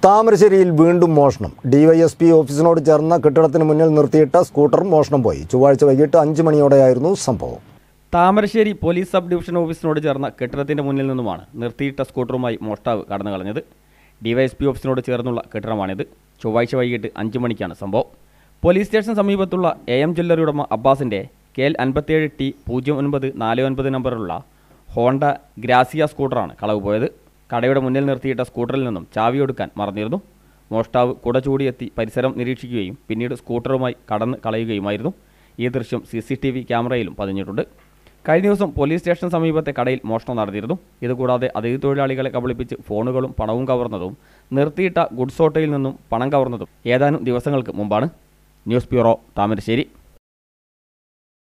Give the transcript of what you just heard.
താമരശ്ശേരിയിൽ വീണ്ടും മോഷണം ഡിവൈഎസ്പി ഓഫീസിനോട് ചേർന്ന കെട്ടിടത്തിന് മുന്നിൽ നിർത്തിയിട്ട സ്കൂട്ടർ മോഷണം പോയി ചൊവ്വാഴ്ച വൈകിട്ട് അഞ്ച് മണിയോടെയായിരുന്നു സംഭവം താമരശ്ശേരി പോലീസ് സബ് ഡിവിഷൻ ഓഫീസിനോട് ചേർന്ന കെട്ടിടത്തിന്റെ മുന്നിൽ നിന്നുമാണ് നിർത്തിയിട്ട സ്കൂട്ടറുമായി മോഷ്ടാവ് കടന്നു കളഞ്ഞത് ഡിവൈഎസ്പി ഓഫീസിനോട് ചേർന്നുള്ള കെട്ടിടമാണിത് ചൊവ്വാഴ്ച വൈകിട്ട് അഞ്ച് മണിക്കാണ് സംഭവം പോലീസ് സ്റ്റേഷൻ സമീപത്തുള്ള എ എം ജ്വല്ലറി ഉടമ അബ്ബാസിന്റെ കെ എൽ അൻപത്തിയേഴ് ടി പൂജ്യം ഒൻപത് നാല് ഒൻപത് നമ്പറുള്ള ഹോണ്ട ഗ്രാസിയ സ്കൂട്ടറാണ് കളവ് പോയത് കടയുടെ മുന്നിൽ നിർത്തിയിട്ട സ്കൂട്ടറിൽ നിന്നും ചാവിയൊടുക്കാൻ മറന്നിരുന്നു മോഷ്ടാവ് കുട ചൂടിയെത്തി പരിസരം നിരീക്ഷിക്കുകയും പിന്നീട് സ്കൂട്ടറുമായി കടന്ന് കളയുകയുമായിരുന്നു ഈ ദൃശ്യം സി സി ടി വി ക്യാമറയിലും പതിഞ്ഞിട്ടുണ്ട് കഴിഞ്ഞ ദിവസം പോലീസ് സ്റ്റേഷൻ സമീപത്തെ കടയിൽ മോഷണം നടന്നിരുന്നു ഇതുകൂടാതെ അതിഥി തൊഴിലാളികളെ കബളിപ്പിച്ച് ഫോണുകളും പണവും കവർന്നതും നിർത്തിയിട്ട ഗുഡ്സ് ഓട്ടോയിൽ നിന്നും പണം കവർന്നതും ഏതാനും ദിവസങ്ങൾക്ക് മുമ്പാണ് ന്യൂസ് ബ്യൂറോ താമരശ്ശേരി